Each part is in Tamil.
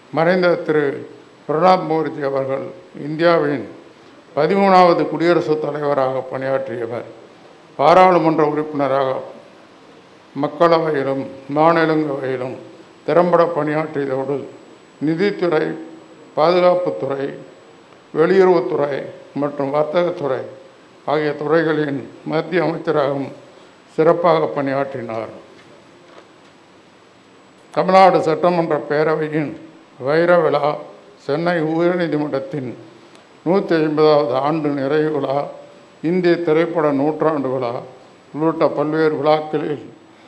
மறைந்த திரு பிரணாப் முகர்ஜி அவர்கள் இந்தியாவின் பதிமூணாவது குடியரசுத் தலைவராக பணியாற்றியவர் பாராளுமன்ற உறுப்பினராக மக்களவையிலும் மாநிலங்களவையிலும் திறம்பட பணியாற்றியதோடு நிதித்துறை பாதுகாப்புத்துறை வெளியுறவுத்துறை மற்றும் வர்த்தகத்துறை ஆகிய துறைகளின் மத்திய அமைச்சராகவும் சிறப்பாக பணியாற்றினார் தமிழ்நாடு சட்டமன்ற பேரவையின் வைர விழா சென்னை உயர்நீதிமன்றத்தின் நூற்றி ஐம்பதாவது ஆண்டு நிறைவு விழா இந்திய திரைப்பட நூற்றாண்டு விழா உள்ளிட்ட பல்வேறு விழாக்களில்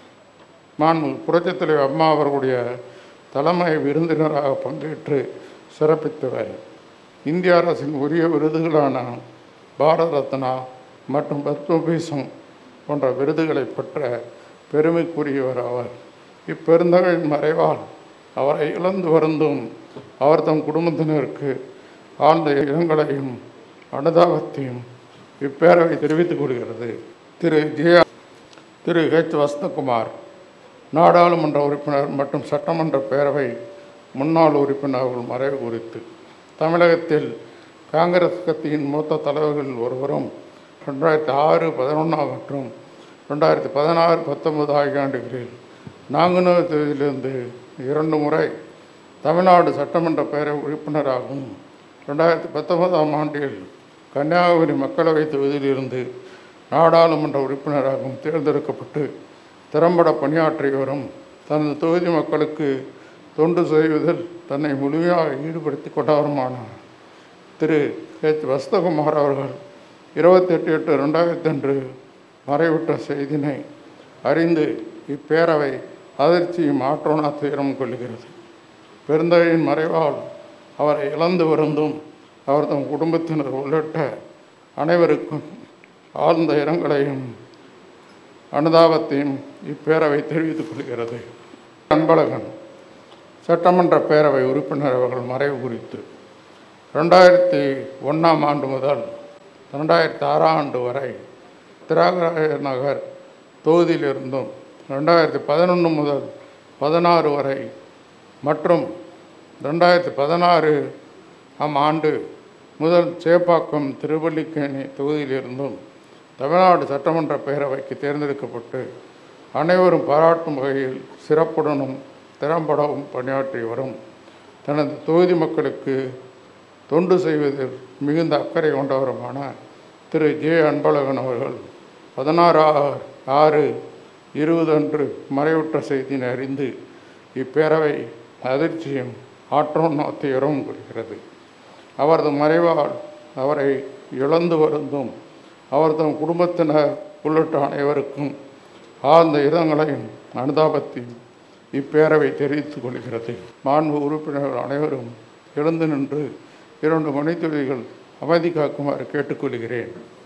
மாண்பு புரட்சித் தலைவர் அம்மா அவர்களுடைய தலைமை விருந்தினராக பங்கேற்று சிறப்பித்தவர் இந்திய அரசின் உரிய விருதுகளான பாரத ரத்னா மற்றும் பத்மபூஷன் போன்ற விருதுகளை பெற்ற பெருமைக்குரியவர் அவர் இப்பெருந்தகையின் மறைவால் அவரை இழந்து வருந்தும் அவர் தம் குடும்பத்தினருக்கு ஆழ்ந்த இரங்கலையும் அனுதாபத்தையும் இப்பேரவை தெரிவித்துக் கொள்கிறது திரு ஜே திரு ஹெச் வசந்தகுமார் நாடாளுமன்ற உறுப்பினர் மற்றும் சட்டமன்ற பேரவை முன்னாள் உறுப்பினர்கள் மறைவு குறித்து தமிழகத்தில் காங்கிரஸ் கட்சியின் மூத்த தலைவர்களில் ஒருவரும் ரெண்டாயிரத்தி ஆறு பதினொன்றாம் மற்றும் ரெண்டாயிரத்தி பதினாறு பத்தொன்பது ஆகிய ஆண்டுகளில் நாங்குநேர் தொகுதியிலிருந்து இரண்டு முறை தமிழ்நாடு சட்டமன்ற பேரவை உறுப்பினராகவும் ரெண்டாயிரத்தி பத்தொன்பதாம் ஆண்டில் கன்னியாகுமரி மக்களவைத் தொகுதியிலிருந்து நாடாளுமன்ற உறுப்பினராகவும் தேர்ந்தெடுக்கப்பட்டு திறம்பட பணியாற்றி வரும் தனது தொகுதி மக்களுக்கு தொண்டு செய்வதில் தன்னை முழுமையாக ஈடுபடுத்தி கொண்டவருமானார் திரு ஹெச் வசந்தகுமார் அவர்கள் இருபத்தெட்டு எட்டு ரெண்டாயிரத்தி அன்று மறைவிட்ட செய்தினை அறிந்து இப்பேரவை அதிர்ச்சியும் ஆற்றோனா துயரம் கொள்கிறது பெருந்தகையின் மறைவால் அவரை இழந்து வருந்தும் அவர் தம் குடும்பத்தினர் உள்ளிட்ட அனைவருக்கும் ஆழ்ந்த இரங்கலையும் அனுதாபத்தையும் இப்பேரவை தெரிவித்துக் கொள்கிறது அன்பழகன் சட்டமன்ற பேரவை உறுப்பினர் அவர்கள் மறைவு குறித்து ரெண்டாயிரத்தி ஒன்றாம் ஆண்டு முதல் ரெண்டாயிரத்தி ஆறாம் ஆண்டு வரை திராகராய நகர் தொகுதியிலிருந்தும் ரெண்டாயிரத்தி பதினொன்று முதல் பதினாறு வரை மற்றும் ரெண்டாயிரத்தி பதினாறு ஆம் ஆண்டு முதல் சேப்பாக்கம் திருவல்லிக்கேணி தொகுதியிலிருந்தும் தமிழ்நாடு சட்டமன்ற பேரவைக்கு தேர்ந்தெடுக்கப்பட்டு அனைவரும் பாராட்டும் வகையில் சிறப்புடனும் திறம்படவும் பணியாற்றி வரும் தனது தொகுதி மக்களுக்கு தொண்டு செய்வதில் மிகுந்த அக்கறை கொண்டவருமான திரு ஜே அன்பழகன் அவர்கள் பதினாறு ஆறு இருபது அன்று மறைவுற்ற செய்தியினை அறிந்து இப்பேரவை அதிர்ச்சியும் ஆற்றோன் துயரவும் கொள்கிறது அவரது மறைவால் அவரை இழந்து வருந்தும் அவர் தம் குடும்பத்தினர் உள்ளிட்ட அனைவருக்கும் ஆழ்ந்த இதங்களையும் அனுதாபத்தையும் இப்பேரவை தெரிவித்துக் கொள்கிறது மாண்பு உறுப்பினர்கள் அனைவரும் எழுந்து நின்று இரண்டு மணித்துளிகள் அமைதி காக்குமாறு கேட்டுக்கொள்கிறேன்